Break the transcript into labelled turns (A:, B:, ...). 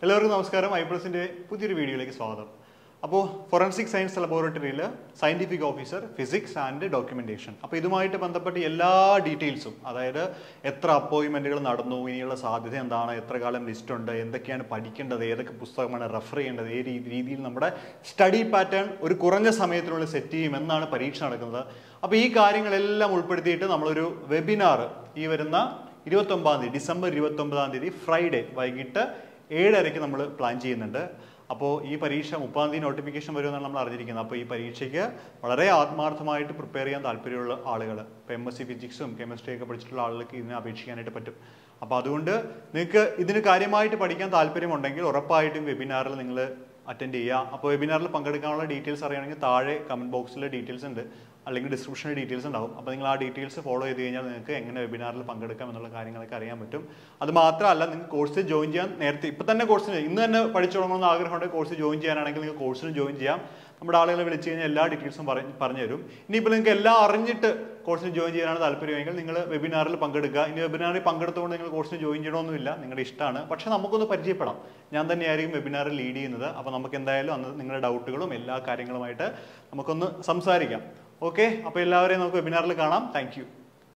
A: എല്ലാവർക്കും നമസ്കാരം ഐപ്ലസിന്റെ പുതിയൊരു വീഡിയോയിലേക്ക് സ്വാഗതം അപ്പോൾ ഫോറൻസിക് സയൻസ് ലബോറട്ടറിയിൽ scientific officer physics and documentation അപ്പോൾ ഇതുമായിട്ട് ബന്ധപ്പെട്ട എല്ലാ ഡീറ്റെയിൽസും അതായത് എത്ര അപ്പോയിൻമെന്റുകൾ നടന്നു ഇനിയുള്ള സാധ്യത എന്താണ് എത്ര കാലം ലിസ്റ്റ് ഉണ്ട് എന്തൊക്കെയാണ് പഠിക്കേണ്ടത് ഏതൊക്കെ പുസ്തകമാണ് റെഫർ ചെയ്യേണ്ടത് ഏത് രീ- രീതിയിൽ നമ്മുടെ സ്റ്റഡി പാറ്റേൺ ഒരു കുറഞ്ഞ സമയത്തിനുള്ളിൽ സെറ്റ് ചെയ്യും എന്നാണ് പരീക്ഷ നടക്കുന്നത് അപ്പോൾ ഈ കാര്യങ്ങളെല്ലാം ഉൾപ്പെടുത്തിയിട്ട് നമ്മളൊരു വെബിനാർ ഈ വരുന്ന ഇരുപത്തൊമ്പതാം തീയതി ഡിസംബർ ഇരുപത്തൊമ്പതാം തീയതി ഫ്രൈഡേ വൈകിട്ട് ഏഴരയ്ക്ക് നമ്മൾ പ്ലാൻ ചെയ്യുന്നുണ്ട് അപ്പോൾ ഈ പരീക്ഷ മുപ്പതാം തീയതി നോട്ടിഫിക്കേഷൻ വരുമെന്നാണ് നമ്മൾ അറിഞ്ഞിരിക്കുന്നത് അപ്പോൾ ഈ പരീക്ഷയ്ക്ക് വളരെ ആത്മാർത്ഥമായിട്ട് പ്രിപ്പയർ ചെയ്യാൻ താല്പര്യമുള്ള ആളുകൾ ഇപ്പോൾ എം എസ് സി ഫിസിക്സും കെമിസ്ട്രി ഒക്കെ പഠിച്ചിട്ടുള്ള ആളുകൾക്ക് ഇതിനെ അപേക്ഷിക്കാനായിട്ട് പറ്റും അപ്പോൾ അതുകൊണ്ട് നിങ്ങൾക്ക് ഇതിന് കാര്യമായിട്ട് പഠിക്കാൻ താല്പര്യമുണ്ടെങ്കിൽ ഉറപ്പായിട്ടും വെബിനാറിൽ നിങ്ങൾ അറ്റൻഡ് ചെയ്യുക അപ്പോൾ വെബിനാറിൽ പങ്കെടുക്കാനുള്ള ഡീറ്റെയിൽസ് അറിയണമെങ്കിൽ താഴെ കമൻറ്റ് ബോക്സിൽ ഡീറ്റെയിൽസ് ഉണ്ട് അല്ലെങ്കിൽ ഡിസ്ക്രിപ്ഷനിൽ ഡീറ്റെയിൽസ് ഉണ്ടാവും അപ്പോൾ നിങ്ങൾ ആ ഡീറ്റെയിൽസ് ഫോളോ ചെയ്ത് കഴിഞ്ഞാൽ നിങ്ങൾക്ക് എങ്ങനെ വെബിനാറിൽ പങ്കെടുക്കാം എന്നുള്ള കാര്യങ്ങളൊക്കെ അറിയാൻ പറ്റും അത് മാത്രമല്ല നിങ്ങൾക്ക് കോഴ്സ് ജോയിൻ ചെയ്യാൻ നേരത്തെ ഇപ്പം തന്നെ കോഴ്സിന് ഇന്ന് തന്നെ പഠിച്ചു തുടങ്ങണമെന്ന് ആഗ്രഹമുണ്ടെങ്കിൽ കോഴ്സ് ജോയിൻ ചെയ്യാനാണെങ്കിൽ നിങ്ങൾക്ക് കോഴ്സിന് ജോയിൻ ചെയ്യാം നമ്മുടെ ആളുകളെ വിളിച്ച് കഴിഞ്ഞാൽ എല്ലാ ഡീറ്റെയിൽസും പറഞ്ഞ് പറഞ്ഞു തരും ഇനിയിപ്പോൾ നിങ്ങൾക്ക് എല്ലാം അറിഞ്ഞിട്ട് കോഴ്സിന് ജോയിൻ ചെയ്യാനാണ് താല്പര്യമെങ്കിൽ നിങ്ങൾ വെബിനാറിൽ പങ്കെടുക്കുക ഇനി വെബിനാറിൽ പങ്കെടുത്തുകൊണ്ട് നിങ്ങൾ കോഴ്സിന് ജോയിൻ ചെയ്യണമെന്നില്ല നിങ്ങളുടെ ഇഷ്ടമാണ് പക്ഷേ നമുക്കൊന്ന് പരിചയപ്പെടാം ഞാൻ തന്നെയായിരിക്കും വെബിനാറിൽ ലീഡ് ചെയ്യുന്നത് അപ്പോൾ നമുക്ക് എന്തായാലും അന്ന് നിങ്ങളുടെ ഡൗട്ടുകളും എല്ലാ കാര്യങ്ങളുമായിട്ട് നമുക്കൊന്ന് സംസാരിക്കാം ഓക്കെ അപ്പോൾ എല്ലാവരെയും നമുക്ക് വെബിനാറിൽ കാണാം താങ്ക്